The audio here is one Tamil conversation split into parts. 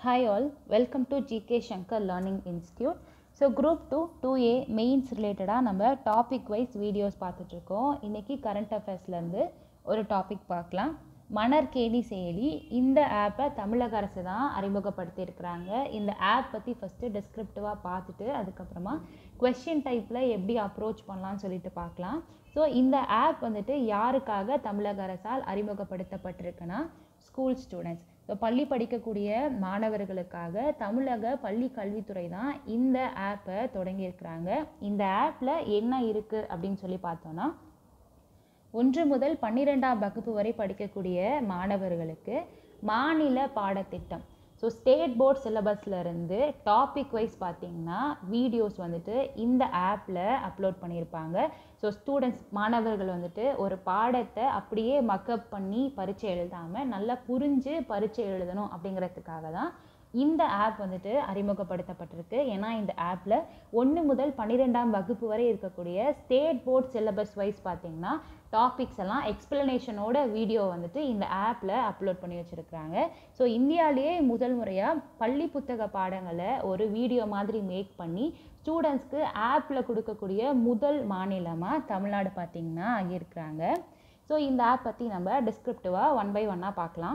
Hi all, welcome to GK Shankar Learning Institute. So group two two A mains ரிலேட்டடாக நம்ம டாபிக் வைஸ் வீடியோஸ் பார்த்துட்ருக்கோம் இன்றைக்கி கரண்ட் அஃபேர்ஸ்லேருந்து ஒரு டாபிக் பார்க்கலாம் மணற்கேணி செயலி இந்த ஆப்பை தமிழக அரசு தான் அறிமுகப்படுத்தியிருக்கிறாங்க இந்த ஆப் பற்றி ஃபஸ்ட்டு டிஸ்கிரிப்டிவாக பார்த்துட்டு அதுக்கப்புறமா கொஷின் டைப்பில் எப்படி அப்ரோச் பண்ணலாம்னு சொல்லிட்டு பார்க்கலாம் ஸோ இந்த ஆப் வந்துட்டு யாருக்காக தமிழக அரசால் அறிமுகப்படுத்தப்பட்டிருக்குன்னா ஸ்கூல் ஸ்டூடெண்ட்ஸ் ஸோ பள்ளி படிக்கக்கூடிய மாணவர்களுக்காக தமிழக பள்ளி கல்வித்துறை தான் இந்த ஆப்பை தொடங்கியிருக்கிறாங்க இந்த ஆப்பில் என்ன இருக்குது அப்படின்னு சொல்லி பார்த்தோன்னா ஒன்று முதல் பன்னிரெண்டாம் வகுப்பு வரை படிக்கக்கூடிய மாணவர்களுக்கு மாநில பாடத்திட்டம் ஸோ ஸ்டேட் போர்ட் சிலபஸில் இருந்து டாபிக் வைஸ் பார்த்தீங்கன்னா வீடியோஸ் வந்துட்டு இந்த ஆப்பில் அப்லோட் பண்ணியிருப்பாங்க ஸோ ஸ்டூடெண்ட்ஸ் மாணவர்கள் வந்துட்டு ஒரு பாடத்தை அப்படியே மக்கப் பண்ணி பரீட்சை எழுதாமல் நல்லா புரிஞ்சு பரீட்சை எழுதணும் அப்படிங்கிறதுக்காக தான் இந்த ஆப் வந்துட்டு அறிமுகப்படுத்தப்பட்டிருக்கு ஏன்னா இந்த ஆப்பில் ஒன்று முதல் பன்னிரெண்டாம் வகுப்பு வரை இருக்கக்கூடிய ஸ்டேட் போர்ட் சிலபஸ் வைஸ் பார்த்தீங்கன்னா டாபிக்ஸ் எல்லாம் எக்ஸ்பிளனேஷனோட வீடியோ வந்துட்டு இந்த ஆப்பில் அப்லோட் பண்ணி வச்சுருக்கிறாங்க ஸோ இந்தியாவிலேயே முதல் முறையாக பள்ளி புத்தக பாடங்களை ஒரு வீடியோ மாதிரி மேக் பண்ணி ஸ்டூடெண்ட்ஸ்க்கு ஆப்பில் கொடுக்கக்கூடிய முதல் மாநிலமாக தமிழ்நாடு பார்த்திங்கன்னா ஆகியிருக்கிறாங்க ஸோ இந்த ஆப் பற்றி நம்ம டிஸ்கிரிப்டிவாக ஒன் பை ஒன்னாக பார்க்கலாம்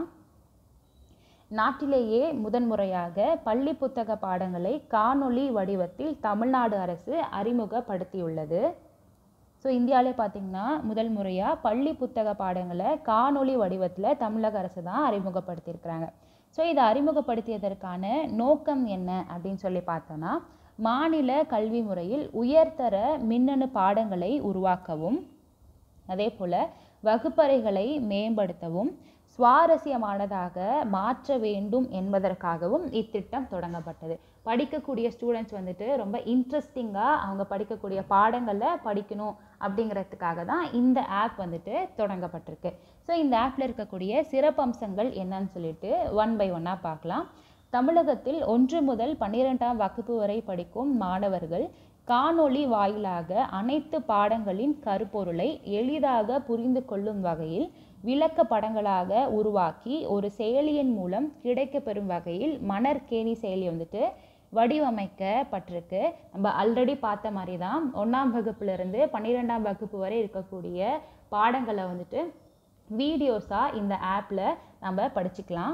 நாட்டிலேயே முதன்முறையாக பள்ளி புத்தக பாடங்களை காணொளி வடிவத்தில் தமிழ்நாடு அரசு அறிமுகப்படுத்தியுள்ளது ஸோ இந்தியாவிலே பார்த்திங்கன்னா முதல் முறையாக பள்ளி புத்தக பாடங்களை காணொளி வடிவத்தில் தமிழக அரசு தான் அறிமுகப்படுத்தியிருக்கிறாங்க ஸோ இதை அறிமுகப்படுத்தியதற்கான நோக்கம் என்ன அப்படின்னு சொல்லி பார்த்தோன்னா மாநில கல்வி முறையில் உயர்தர மின்னணு பாடங்களை உருவாக்கவும் அதே போல் வகுப்பறைகளை மேம்படுத்தவும் சுவாரஸ்யமானதாக மாற்ற வேண்டும் என்பதற்காகவும் இத்திட்டம் தொடங்கப்பட்டது படிக்கக்கூடிய ஸ்டூடெண்ட்ஸ் வந்துட்டு ரொம்ப இன்ட்ரெஸ்டிங்காக அவங்க படிக்கக்கூடிய பாடங்களில் படிக்கணும் அப்படிங்கிறதுக்காக தான் இந்த ஆப் வந்துட்டு தொடங்கப்பட்டிருக்கு ஸோ இந்த ஆப்பில் இருக்கக்கூடிய சிறப்பம்சங்கள் என்னன்னு சொல்லிட்டு ஒன் பை ஒன்னாக பார்க்கலாம் தமிழகத்தில் ஒன்று முதல் பன்னிரெண்டாம் வகுப்பு வரை படிக்கும் மாணவர்கள் காணொளி வாயிலாக அனைத்து பாடங்களின் கருப்பொருளை எளிதாக புரிந்து கொள்ளும் வகையில் விளக்க படங்களாக உருவாக்கி ஒரு செயலியின் மூலம் கிடைக்கப்பெறும் வகையில் மணற்கேணி செயலி வந்துட்டு வடிவமைக்கப்பட்டிருக்கு நம்ம ஆல்ரெடி பார்த்த மாதிரி தான் ஒன்றாம் வகுப்புலேருந்து பன்னிரெண்டாம் வகுப்பு வரை இருக்கக்கூடிய பாடங்களை வந்துட்டு வீடியோஸாக இந்த ஆப்பில் நம்ம படிச்சுக்கலாம்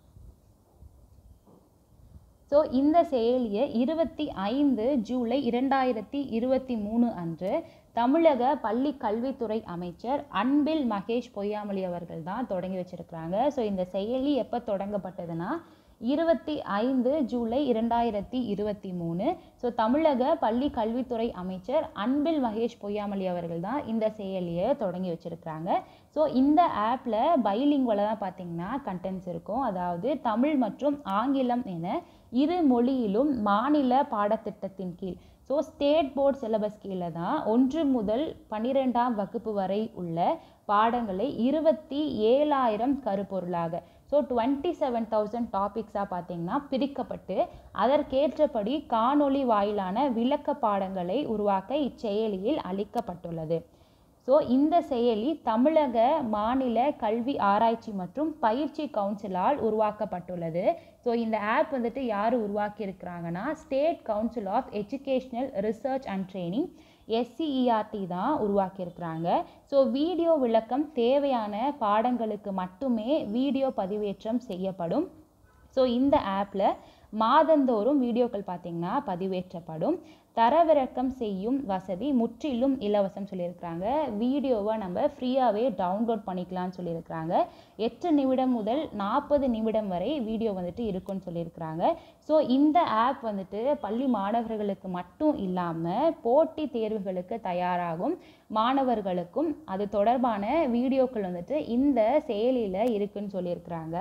ஸோ இந்த செயலியை இருபத்தி ஐந்து ஜூலை இரண்டாயிரத்தி இருபத்தி மூணு அன்று தமிழக பள்ளி கல்வித்துறை அமைச்சர் அன்பில் மகேஷ் பொய்யாமொழி அவர்கள் தான் தொடங்கி வச்சிருக்கிறாங்க ஸோ இந்த செயலி எப்போ தொடங்கப்பட்டதுன்னா இருபத்தி ஐந்து ஜூலை இரண்டாயிரத்தி இருபத்தி மூணு ஸோ தமிழக பள்ளி கல்வித்துறை அமைச்சர் அன்பில் மகேஷ் பொய்யாமொழி அவர்கள் தான் இந்த செயலியை தொடங்கி வச்சுருக்கிறாங்க ஸோ இந்த ஆப்பில் பைலிங்குவல தான் பார்த்தீங்கன்னா கண்டென்ட்ஸ் இருக்கும் அதாவது தமிழ் மற்றும் ஆங்கிலம் என இரு மொழியிலும் மாநில பாடத்திட்டத்தின் கீழ் ஸோ ஸ்டேட் போர்ட் சிலபஸ் கீழே தான் ஒன்று முதல் பன்னிரெண்டாம் வகுப்பு வரை உள்ள பாடங்களை இருபத்தி ஏழாயிரம் கருப்பொருளாக ஸோ டுவெண்ட்டி செவன் தௌசண்ட் டாபிக்ஸாக பார்த்தீங்கன்னா பிரிக்கப்பட்டு அதற்கேற்றபடி காணொளி வாயிலான விளக்க பாடங்களை உருவாக்க இச்செயலியில் அளிக்கப்பட்டுள்ளது ஸோ இந்த செயலி தமிழக மாநில கல்வி ஆராய்ச்சி மற்றும் பயிற்சி கவுன்சிலால் உருவாக்கப்பட்டுள்ளது ஸோ இந்த ஆப் வந்துட்டு யார் உருவாக்கியிருக்கிறாங்கன்னா state council of educational research and training SCERT தான் உருவாக்கியிருக்கிறாங்க ஸோ வீடியோ விளக்கம் தேவையான பாடங்களுக்கு மட்டுமே வீடியோ பதிவேற்றம் செய்யப்படும் ஸோ இந்த ஆப்பில் மாதந்தோறும் வீடியோக்கள் பார்த்திங்கன்னா பதிவேற்றப்படும் தரவிறக்கம் செய்யும் வசதி முற்றிலும் இலவசம் சொல்லியிருக்கிறாங்க வீடியோவை நம்ம ஃப்ரீயாகவே டவுன்லோட் பண்ணிக்கலாம்னு சொல்லியிருக்கிறாங்க எட்டு நிமிடம் முதல் நாற்பது நிமிடம் வரை வீடியோ வந்துட்டு இருக்குன்னு சொல்லியிருக்கிறாங்க ஸோ இந்த ஆப் வந்துட்டு பள்ளி மாணவர்களுக்கு மட்டும் இல்லாமல் போட்டி தேர்வுகளுக்கு தயாராகும் மாணவர்களுக்கும் அது தொடர்பான வீடியோக்கள் வந்துட்டு இந்த செயலியில் இருக்குன்னு சொல்லியிருக்கிறாங்க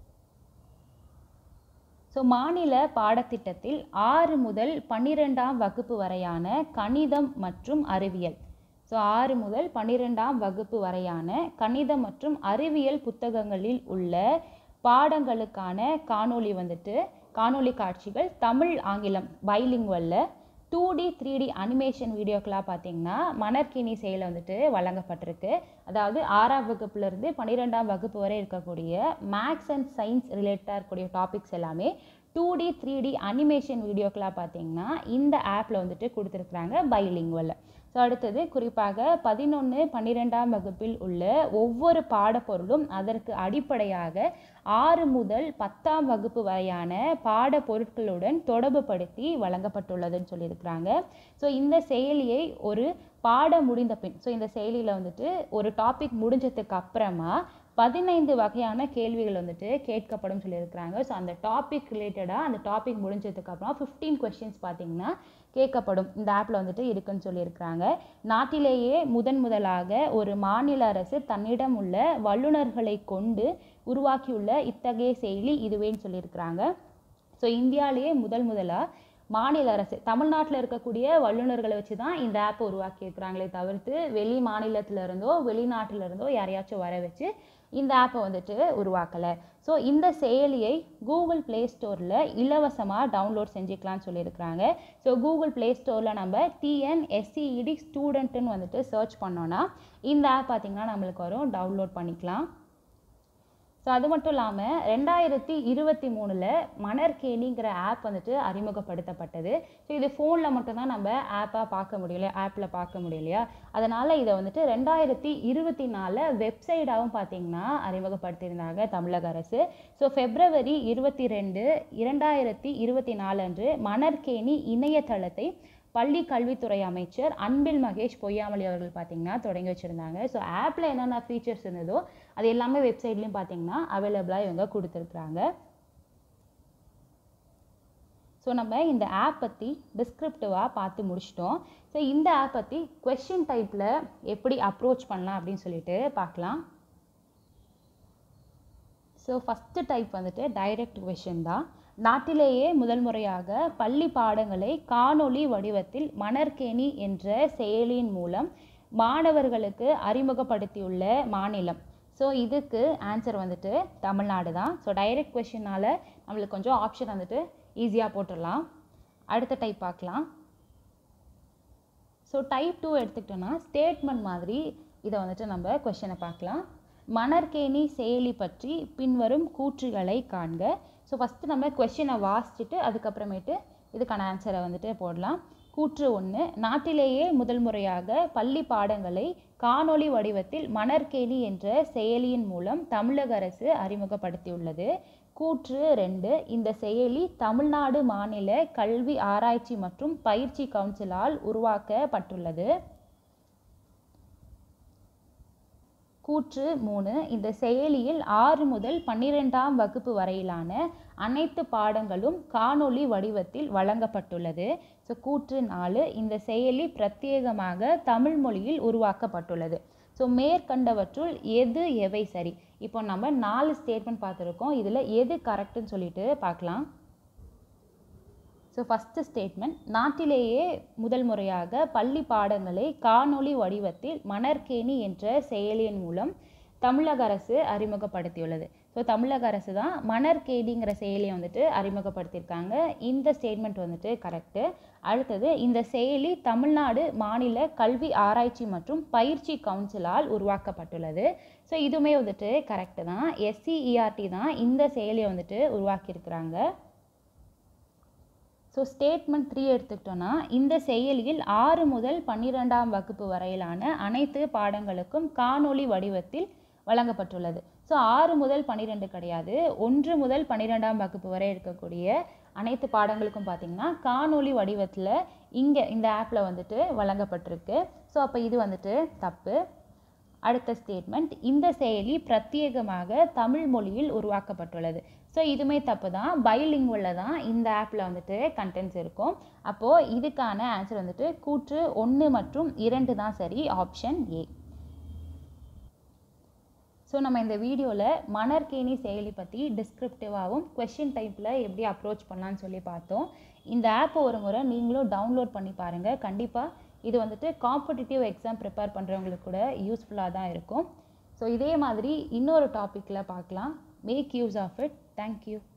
ஸோ மாநில பாடத்திட்டத்தில் ஆறு முதல் பன்னிரெண்டாம் வகுப்பு வரையான கணிதம் மற்றும் அறிவியல் ஸோ ஆறு முதல் பன்னிரெண்டாம் வகுப்பு வரையான கணிதம் மற்றும் அறிவியல் புத்தகங்களில் உள்ள பாடங்களுக்கான காணொளி வந்துட்டு காணொளி காட்சிகள் தமிழ் ஆங்கிலம் பைலிங்குவல்ல two D three D animation வீடியோக்களாக பார்த்தீங்கன்னா மணற்கினி செயல் வந்துட்டு வழங்கப்பட்டிருக்கு அதாவது ஆறாம் வகுப்புலேருந்து பன்னிரெண்டாம் வகுப்பு வரை இருக்கக்கூடிய மேக்ஸ் அண்ட் சயின்ஸ் ரிலேட்டடாக இருக்கக்கூடிய டாபிக்ஸ் எல்லாமே two D three D animation வீடியோக்கெலாம் பார்த்தீங்கன்னா இந்த ஆப்பில் வந்துட்டு கொடுத்துருக்குறாங்க பைலிங்குவலில் ஸோ அடுத்தது குறிப்பாக பதினொன்று பன்னிரெண்டாம் வகுப்பில் உள்ள ஒவ்வொரு பாடப்பொருளும் அதற்கு அடிப்படையாக ஆறு முதல் பத்தாம் வகுப்பு வரையான பாட பொருட்களுடன் தொடர்புபடுத்தி வழங்கப்பட்டுள்ளதுன்னு சொல்லியிருக்கிறாங்க ஸோ இந்த செயலியை ஒரு பாடம் முடிந்த பின் ஸோ இந்த செயலியில் வந்துட்டு ஒரு டாபிக் முடிஞ்சதுக்கு அப்புறமா பதினைந்து வகையான கேள்விகள் வந்துட்டு கேட்கப்படும் சொல்லியிருக்கிறாங்க ஸோ அந்த டாபிக் ரிலேட்டடாக அந்த டாபிக் முடிஞ்சதுக்கு அப்புறம் ஃபிஃப்டீன் கொஷின்ஸ் பார்த்தீங்கன்னா கேட்கப்படும் இந்த ஆப்பில் வந்துட்டு இருக்குன்னு சொல்லியிருக்கிறாங்க நாட்டிலேயே முதன் முதலாக ஒரு மாநில அரசு தன்னிடம் உள்ள வல்லுநர்களை கொண்டு உருவாக்கியுள்ள இத்தகைய செயலி இதுவேன்னு சொல்லியிருக்கிறாங்க ஸோ இந்தியாவிலேயே முதல் முதலாக மாநில அரசு தமிழ்நாட்டில் இருக்கக்கூடிய வல்லுநர்களை வச்சு தான் இந்த ஆப்பை உருவாக்கியிருக்கிறாங்களே தவிர்த்து வெளி மாநிலத்துல இருந்தோ வெளிநாட்டில இருந்தோ யாரையாச்சும் வர வச்சு இந்த ஆப்பை வந்துட்டு உருவாக்கலை ஸோ இந்த செயலியை கூகுள் ப்ளே ஸ்டோரில் இலவசமாக டவுன்லோட் செஞ்சுக்கலாம்னு சொல்லியிருக்கிறாங்க ஸோ கூகுள் ப்ளே ஸ்டோரில் நம்ம டிஎன்எஸ்சிஇடி ஸ்டூடெண்ட்டுன்னு வந்துட்டு சர்ச் பண்ணோன்னா இந்த ஆப் பார்த்திங்கன்னா நம்மளுக்கு வரும் டவுன்லோட் பண்ணிக்கலாம் ஸோ அது மட்டும் இல்லாமல் ரெண்டாயிரத்தி இருபத்தி மூணில் மணற்கேணிங்கிற ஆப் வந்துட்டு அறிமுகப்படுத்தப்பட்டது ஸோ இது ஃபோனில் மட்டும்தான் நம்ம ஆப்பாக பார்க்க முடியல ஆப்பில் பார்க்க முடியலையா அதனால் இதை வந்துட்டு ரெண்டாயிரத்தி இருபத்தி நாலில் வெப்சைட்டாகவும் பார்த்தீங்கன்னா அறிமுகப்படுத்தியிருந்தாங்க தமிழக அரசு ஸோ ஃபெப்ரவரி இருபத்தி ரெண்டு இரண்டாயிரத்தி இருபத்தி நாலு அன்று மணற்கேணி இணையதளத்தை பள்ளி கல்வித்துறை அமைச்சர் அன்பில் மகேஷ் பொய்யாமொழி அவர்கள் பார்த்தீங்கன்னா தொடங்கி வச்சுருந்தாங்க ஸோ ஆப்பில் என்னென்ன ஃபீச்சர்ஸ் இருந்ததோ அது எல்லாமே வெப்சைட்லேயும் பார்த்தீங்கன்னா அவைலபிளாக இவங்க கொடுத்துருக்குறாங்க ஸோ நம்ம இந்த ஆப் பற்றி டிஸ்கிரிப்டிவாக பார்த்து முடிச்சிட்டோம் ஸோ இந்த ஆப் பற்றி கொஷின் டைப்பில் எப்படி அப்ரோச் பண்ணலாம் அப்படின்னு சொல்லிட்டு பார்க்கலாம் ஸோ ஃபஸ்ட்டு டைப் வந்துட்டு டைரக்ட் கொஷின் தான் நாட்டிலேயே முதல் முறையாக பள்ளி பாடங்களை காணொளி வடிவத்தில் மணற்கேணி என்ற செயலியின் மூலம் மாணவர்களுக்கு அறிமுகப்படுத்தியுள்ள மாநிலம் ஸோ இதுக்கு ஆன்சர் வந்துட்டு தமிழ்நாடு தான் ஸோ டைரக்ட் கொஷினால் நம்மளுக்கு கொஞ்சம் ஆப்ஷன் வந்துட்டு ஈஸியாக போட்டுடலாம் அடுத்த டைப் பார்க்கலாம் ஸோ டைப் டூ எடுத்துக்கிட்டோன்னா ஸ்டேட்மெண்ட் மாதிரி இதை வந்துட்டு நம்ம கொஷினை பார்க்கலாம் மணற்கேணி செயலி பற்றி பின்வரும் கூற்றுகளை காண்க ஸோ ஃபஸ்ட்டு நம்ம கொஷினை வாசிச்சுட்டு அதுக்கப்புறமேட்டு இதுக்கான ஆன்சரை வந்துட்டு போடலாம் கூற்று ஒன்று நாட்டிலேயே முதல் முறையாக பள்ளி பாடங்களை காணொளி வடிவத்தில் மணற்கேணி என்ற செயலியின் மூலம் தமிழக அரசு அறிமுகப்படுத்தியுள்ளது கூற்று ரெண்டு இந்த செயலி தமிழ்நாடு மாநில கல்வி ஆராய்ச்சி மற்றும் பயிற்சி கவுன்சிலால் உருவாக்கப்பட்டுள்ளது கூற்று மூணு இந்த செயலியில் ஆறு முதல் பன்னிரெண்டாம் வகுப்பு வரையிலான அனைத்து பாடங்களும் காணொளி வடிவத்தில் வழங்கப்பட்டுள்ளது ஸோ கூற்று நாலு இந்த செயலி பிரத்யேகமாக தமிழ் மொழியில் உருவாக்கப்பட்டுள்ளது ஸோ மேற்கண்டவற்றுள் எது எவை சரி இப்போ நம்ம நாலு ஸ்டேட்மெண்ட் பார்த்துருக்கோம் இதில் எது கரெக்டுன்னு சொல்லிட்டு பார்க்கலாம் ஸோ ஃபஸ்ட்டு ஸ்டேட்மெண்ட் நாட்டிலேயே முதல் முறையாக பள்ளி பாடங்களை காணொளி வடிவத்தில் மணற்கேணி என்ற செயலியின் மூலம் தமிழக அரசு அறிமுகப்படுத்தியுள்ளது ஸோ தமிழக அரசு தான் மணற்கேடிங்கிற செயலியை வந்துட்டு அறிமுகப்படுத்தியிருக்காங்க இந்த ஸ்டேட்மெண்ட் வந்துட்டு கரெக்டு அடுத்தது இந்த செயலி தமிழ்நாடு மாநில கல்வி ஆராய்ச்சி மற்றும் பயிற்சி கவுன்சிலால் உருவாக்கப்பட்டுள்ளது ஸோ இதுவுமே வந்துட்டு கரெக்டு தான் எஸ்சிஇஆர்டி தான் இந்த செயலியை வந்துட்டு உருவாக்கியிருக்கிறாங்க ஸோ ஸ்டேட்மெண்ட் த்ரீ எடுத்துக்கிட்டோன்னா இந்த செயலியில் ஆறு முதல் பன்னிரெண்டாம் வகுப்பு வரையிலான அனைத்து பாடங்களுக்கும் காணொளி வடிவத்தில் வழங்கப்பட்டுள்ளது ஸோ ஆறு முதல் பன்னிரெண்டு கிடையாது ஒன்று முதல் பன்னிரெண்டாம் வகுப்பு வரை இருக்கக்கூடிய அனைத்து பாடங்களுக்கும் பார்த்திங்கன்னா காணொளி வடிவத்தில் இங்கே இந்த ஆப்பில் வந்துட்டு வழங்கப்பட்டிருக்கு ஸோ அப்போ இது வந்துட்டு தப்பு அடுத்த ஸ்டேட்மெண்ட் இந்த செயலி பிரத்யேகமாக தமிழ் மொழியில் உருவாக்கப்பட்டுள்ளது ஸோ இதுவுமே தப்பு தான் பைலிங்குவலில் தான் இந்த ஆப்பில் வந்துட்டு கண்டென்ட்ஸ் இருக்கும் அப்போது இதுக்கான ஆன்சர் வந்துட்டு கூற்று ஒன்று மற்றும் இரண்டு தான் சரி ஆப்ஷன் ஏ ஸோ நம்ம இந்த வீடியோவில் மணற்கேணி செயலி பற்றி டிஸ்கிரிப்டிவாகவும் கொஷின் டைப்பில் எப்படி அப்ரோச் பண்ணலான்னு சொல்லி பார்த்தோம் இந்த ஆப்பை ஒரு முறை நீங்களும் டவுன்லோட் பண்ணி பாருங்கள் கண்டிப்பாக இது வந்துட்டு காம்படிட்டிவ் எக்ஸாம் ப்ரிப்பேர் பண்ணுறவங்களுக்கு கூட யூஸ்ஃபுல்லாக தான் இருக்கும் ஸோ இதே மாதிரி இன்னொரு டாப்பிக்கில் பார்க்கலாம் make use of it thank you